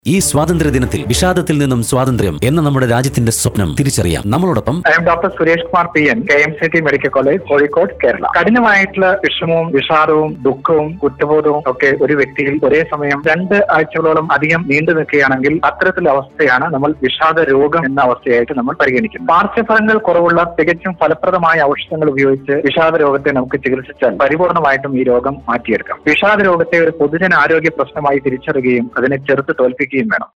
ഈ സ്വാതന്ത്ര്യ ദിനത്തിൽ വിഷാദത്തിൽ നിന്നും സ്വാതന്ത്ര്യം എന്ന നമ്മുടെ രാജ്യത്തിന്റെ സ്വപ്നം തിരിച്ചറിയാം നമ്മളോടൊപ്പം I am doctor Suresh Kumar P N K M C T medical college Kozhikode Kerala കഠിനമായിട്ടുള്ള വിഷമവും വിഷാദവും ദുഃഖവും കുറ്റബോധവും ഒക്കെ ഒരു വ്യക്തിയിൽ ഒരേ സമയം രണ്ട് ആഴ്ചകളോളം അധികം നീണ്ടു നിൽക്കുകയാണെങ്കിൽ അത്തരത്തിലുള്ള അവസ്ഥയാണ് നമ്മൾ വിഷാദ രോഗം എന്ന അവസ്ഥയായിട്ട് നമ്മൾ പരിഗണിക്കുന്നത് പാർശ്വഫലങ്ങൾ കുറവുള്ള തികച്ചും ഫലപ്രദമായ ഔഷധങ്ങൾ ഉപയോഗിച്ച് വിഷാദ രോഗത്തെ നമുക്ക് ചികിത്സിച്ചാൽ പരിപൂർണമായിട്ടും ഈ രോഗം മാറ്റിയെടുക്കാം വിഷാദ രോഗത്തെ ഒരു പൊതുജന ആരോഗ്യ പ്രശ്നമായി തിരിച്ചറിയുകയും അതിനെ ചെറുത്ത് തോൽപ്പിക്കുകയും വേണം